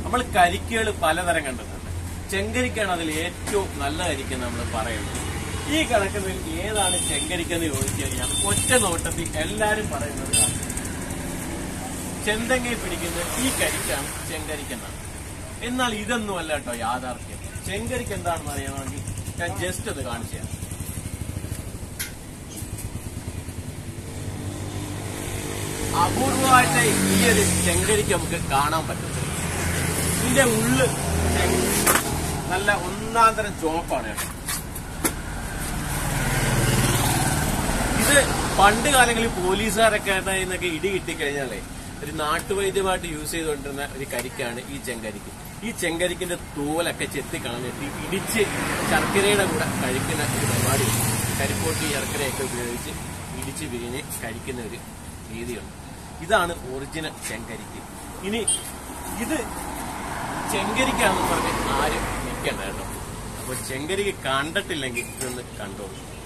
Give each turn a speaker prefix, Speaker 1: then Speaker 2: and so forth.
Speaker 1: നമ്മൾ കരിക്കുകൾ പലതരം കണ്ടിട്ടുണ്ട് ചെങ്കരിക്കാണ് അതിൽ ഏറ്റവും നല്ല കരിക്കെന്ന് നമ്മൾ പറയുന്നത് ഈ കിടക്കുന്നതിൽ ഏതാണ് ചെങ്കരിക്കെന്ന് ചോദിച്ചു കഴിഞ്ഞാൽ ഒറ്റ നോട്ടത്തിൽ എല്ലാരും പറയുന്നത് ഇതാണ്. ചെന്തെങ്ങയിൽ പിടിക്കുന്ന ഈ കരിക്കാണ് ചെങ്കരിക്കെന്നാണ് എന്നാൽ ഇതൊന്നും അല്ല കേട്ടോ യാഥാർത്ഥ്യം ചെങ്കരിക്ക് എന്താണെന്ന് അറിയണമെങ്കിൽ ഞാൻ ജസ്റ്റ് അത് കാണിച്ചു തരാം അപൂർവമായിട്ട് ഈ ഒരു ചെങ്കരിക്ക് നമുക്ക് കാണാൻ പറ്റും ഇതിന്റെ ഉള്ള് ചെങ്ക- നല്ല ഒന്നാം തരം ചുവപ്പാണ് കേട്ടോ ഇത് പണ്ട് കാലങ്ങളിൽ പോലീസുകാരൊക്കെ നിന്നൊക്കെ ഇടി കിട്ടിക്കഴിഞ്ഞാലേ ഒരു നാട്ടുവൈദ്യമായിട്ട് യൂസ് ചെയ്തുകൊണ്ടിരുന്ന ഒരു കരിക്കാണ് ഈ ചെങ്കരിക്ക് ഈ ചെങ്കരിക്കിന്റെ തോലൊക്കെ ചെത്തി കളഞ്ഞിട്ട് ഇടിച്ച് ശർക്കരയുടെ കൂടെ കഴിക്കുന്ന ഒരു പരിപാടി കരിപ്പോട്ടി ശർക്കരയൊക്കെ ഉപയോഗിച്ച് ഇടിച്ച് പിരിഞ്ഞ് കഴിക്കുന്ന ഒരു രീതിയുണ്ട് ഇതാണ് ഒറിജിനൽ ചെങ്കരിക്ക് ഇനി ഇത് ചെങ്കരിക്കാന്ന് പറഞ്ഞ് ആരും നിൽക്കണ്ട കേട്ടോ അപ്പൊ ചെങ്കരിക്ക് കണ്ടിട്ടില്ലെങ്കിൽ ഇതൊന്ന് കണ്ടോളൂ